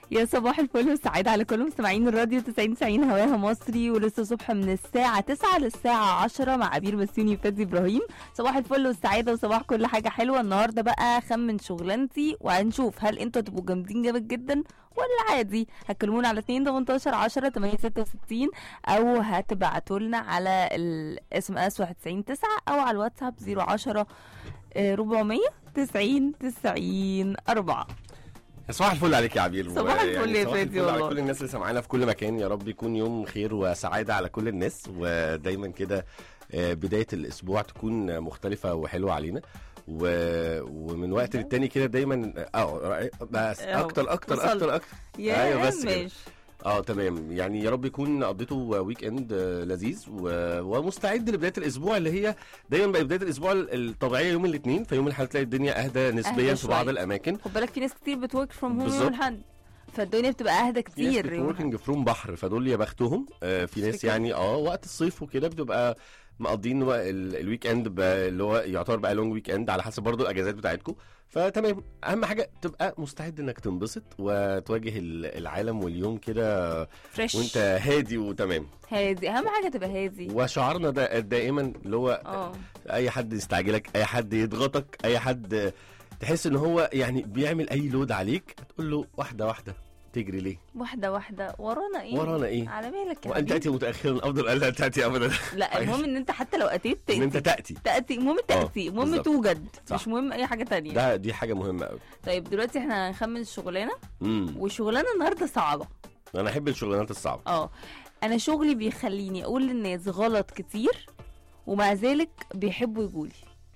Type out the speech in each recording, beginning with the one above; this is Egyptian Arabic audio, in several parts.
يا صباح الفل والسعادة على كل مستمعين الراديو 90 90 هواها مصري ولسه صبح من الساعة 9 للساعة 10 مع عبير بسيوني وفادي إبراهيم صباح الفل والسعادة وصباح كل حاجة حلوة النهاردة بقى خمن شغلانتي وهنشوف هل انتوا هتبقوا جامدين جامد جدا ولا عادي هتكلمونا على 2 18 10 8 66 او هتبعتوا لنا على الاس ام اس 199 او على الواتساب 010 آه، 400 90 90 4 صباح الفل عليك يا عبير صباح ويعني الفل يا صباح فادي الفل على والله. كل الناس اللي سامعانا في كل مكان يا رب يكون يوم خير وسعاده على كل الناس ودايما كده آه، بدايه الاسبوع تكون مختلفه وحلوه علينا و... ومن وقت للتاني كده دايما اه بس أهو، اكتر اكتر وصلت. اكتر اكتر يا أيوة بس كده. ماشي اه تمام يعني يا رب يكون قضيته ويك اند آه، لذيذ و... ومستعد لبدايه الاسبوع اللي هي دايما بقى بدايه الاسبوع الطبيعيه يوم الاثنين فيوم الاحد تلاقي الدنيا اهدى نسبيا أهدى في بعض شوية. الاماكن خد بالك في ناس كتير بتورك فروم هوم يوم بالظبط. الحد فالدنيا بتبقى اهدى كتير يوم الأحد. وركينج فروم بحر فدول يا بختهم آه في ناس فكرة. يعني اه وقت الصيف وكده بتبقى مقضين وق- ال- الويك اند ب- اللي هو يعتبر بقى لونج ويك اند على حسب برضو الاجازات بتاعتكم فتمام اهم حاجه تبقى مستعد انك تنبسط وتواجه ال- العالم واليوم كده فريش وانت هادي وتمام هادي اهم حاجه تبقى هادي وشعارنا ده دائما اللي هو اه اي حد يستعجلك اي حد يضغطك اي حد تحس ان هو يعني بيعمل اي لود عليك تقول له واحده واحده تجري ليه واحده واحده ورانا ايه ورانا ايه على مالك يا وان حبيبي؟ تاتي متاخرا افضل الا ان تاتي ابدا لا المهم ان انت حتى لو اتيت ان انت تاتي تاتي تاتي المهم تاتي المهم بالظبط. توجد صح. مش مهم اي حاجه تانية ده دي حاجه مهمه قوي طيب دلوقتي احنا هنخمن الشغلانه امم وشغلانه النهارده صعبه انا احب الشغلانات الصعبه اه انا شغلي بيخليني اقول للناس غلط كتير ومع ذلك بيحبوا يقولي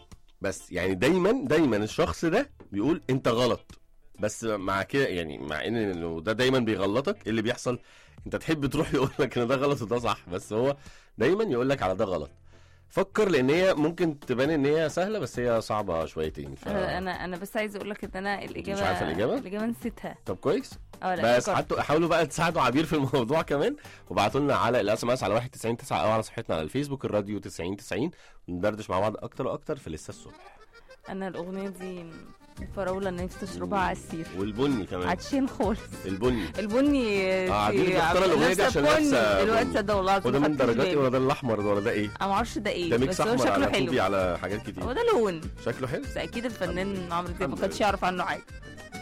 بس يعني دايما دايما الشخص ده بيقول انت غلط بس مع كده يعني مع ان إنه ده دايما بيغلطك إيه اللي بيحصل انت تحب تروح يقول لك ان ده غلط وده صح بس هو دايما يقول لك على ده غلط فكر لان هي ممكن تبان ان هي سهله بس هي صعبه شويتين ف... انا انا انا بس عايزه اقول لك ان انا الاجابه مش عارفة الإجابة؟ الاجابه نسيتها طب كويس اه لا بس فكرت. حتى حاولوا بقى تساعدوا عبير في الموضوع كمان وابعتوا لنا على الاس ام اس على 199 او على صفحتنا على الفيسبوك الراديو 90 90 ندردش مع بعض اكتر واكتر في لسه الصبح انا الاغنيه دي الفراوله اللي نفسي اشربها عصير والبني كمان عطشين خالص البني البني اه عبير دي مختاره الاغنيه دي لابسة عشان بني لابسه دلوقتي بني. تصدق والله العظيم وده ما من خدتش درجاتي بالي. ولا ده الاحمر ولا ده ايه؟ انا ما اعرفش ده ايه ده ميكس بس هو احمر شكله على كوبي حلو على حاجات هو كتير ده لون شكله حلو بس اكيد الفنان عمرو دياب ما الحمد كانش لله. يعرف عنه حاجه